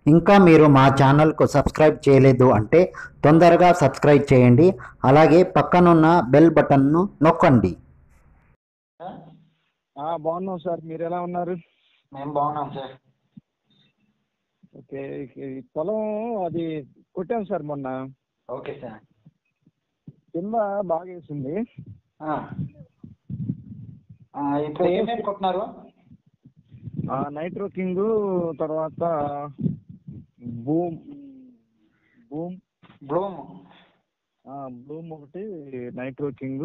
ఇంకా మీరు మా ఛానల్కు సబ్స్క్రైబ్ చేయలేదు అంటే తొందరగా సబ్స్క్రైబ్ చేయండి అలాగే పక్కనున్న బెల్ బటన్ను నొక్కండి ఆ, బాగున్నాం సార్ మీరు ఎలా ఉన్నారు మేము బాగున్నాం సార్ ఓకే ఈ పొలం అది కొట్టాం సార్ మొన్న ఓకే సార్ కింద బాగా వేసింది ఇప్పుడు ఏమేమి కొట్టినారు ఆ, నైట్రో కింగ్ తర్వాత బూమ్ బూమ్ బ్లూమ్ ఆ, బూమ్ ఒకటి Nitro King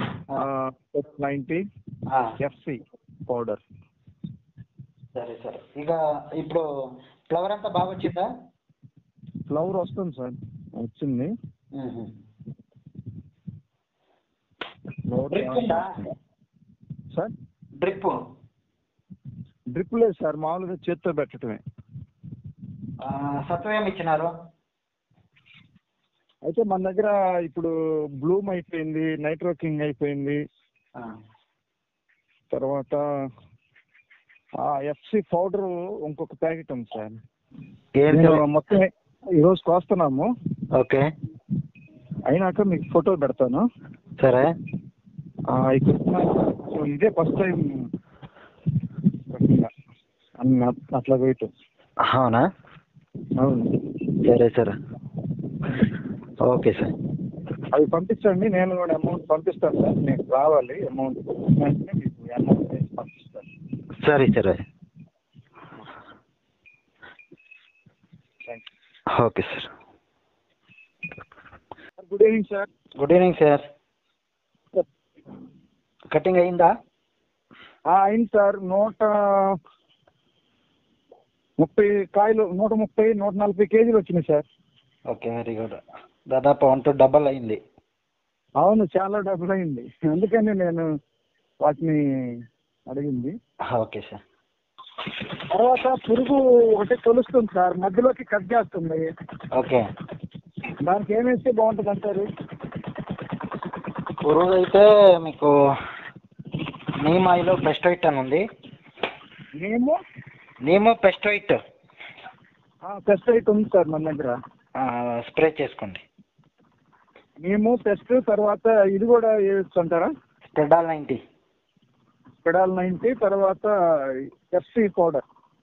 ninety FC powder సరే సరే ఇక ఇప్పుడు ఫ్లవర్ అంతా బాగా వచ్చిందా ఫ్లవర్ వస్తుంది సార్ వచ్చింది ఫ్లవర్ డ్రిప్ ఉందా సార్ డ్రిప్ డ్రిప్ లేదు సార్ మామూలుగా చేత్తో పెట్టడమే సత్వం ఏమి ఇచ్చినారు అయితే మన దగ్గర ఇప్పుడు బ్లూమ్ అయిపోయింది నైట్రో కింగ్ అయిపోయింది తర్వాత ఎఫ్సి పౌడర్ ఇంకొక ప్యాకెట్ ఉంది సార్ నేను మొత్తం ఈరోజు కోస్తున్నాము ఓకే అయినాక మీకు ఫోటో పెడతాను సరే ఆ, ఇక్కడ సో ఇదే ఫస్ట్ టైం అన్న అట్లా వేయటం అవునా అవును సరే సరే ఓకే సార్ అవి పంపించండి నేను కూడా అమౌంట్ పంపిస్తాను సార్ మీకు రావాలి అమౌంట్ వెంటనే మీకు అమౌంట్ వేసి పంపిస్తాను సరే సరే thank okay sir you good evening sir good evening sir cutting అయిందా అయింది సార్ నూట ముప్పై కాయలు నూట ముప్పై నూట నలభై కేజీలు వచ్చినాయి సార్ ఓకే వెరీ గుడ్ దాదాపు వన్ టు డబల్ అయింది అవును చాలా డబ్బులు అయింది అందుకని నేను వాటిని అడిగింది ఓకే సార్ తర్వాత పురుగు ఒకటి తొలుస్తుంది సార్ మధ్యలోకి కట్ చేస్తుంది ఓకే దానికి ఏం వేస్తే బాగుంటుంది అంటారు పురుగు అయితే మీకు నీమ్ ఆయిల్ పెస్టోయిట్ అని ఉంది మేము నీము పెస్టోయిట్ పెస్ట్ ఉంది సార్ మన దగ్గర స్ప్రే చేసుకోండి మేము పెస్ట్ తర్వాత ఇది కూడా వేయచ్చు అంటారా స్ప్రెడాల్ నైంటీ పెడాల్ నైంటీ తర్వాత ఎఫ్సి పౌడర్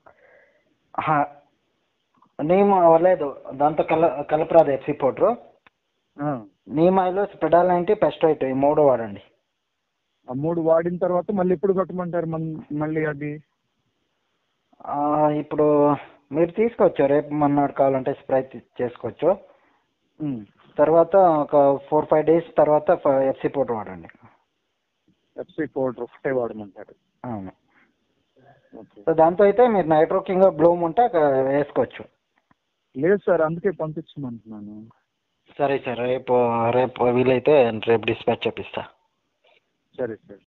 నీము లేదు దాంతో కల కలపరాదు ఎఫ్సి పౌడరు నీమ్ ఆయిల్ స్ప్రెడాల్ నైంటీ పెస్టోయిట్ ఈ మూడు వాడండి ఆ మూడు వాడిన తర్వాత మళ్ళీ ఎప్పుడు కొట్టమంటారు మన- మళ్ళీ అది ఆ, ఇప్పుడు మీరు తీసుకోవచ్చు రేపు మన్నాడు కావాలంటే స్ప్రే చేసుకోవచ్చు ఉమ్. తర్వాత ఒక ఫోర్ ఫైవ్ డేస్ తర్వాత ఎఫ్సి పౌడర్ వాడండి ఎఫ్సి పౌడర్ ఒకటే వాడమంటారు అవును ఓకే సో దాంతో అయితే మీరు నైట్రో కింగ్ బ్లూమ్ ఉంటే అక్కడ వేసుకోవచ్చు లేదు సార్ అందుకే పంపించమంటున్నాను సరే సార్ రేపు రేపు వీలైతే రేపు డిస్పాచ్ చేపిస్తా సరే సార్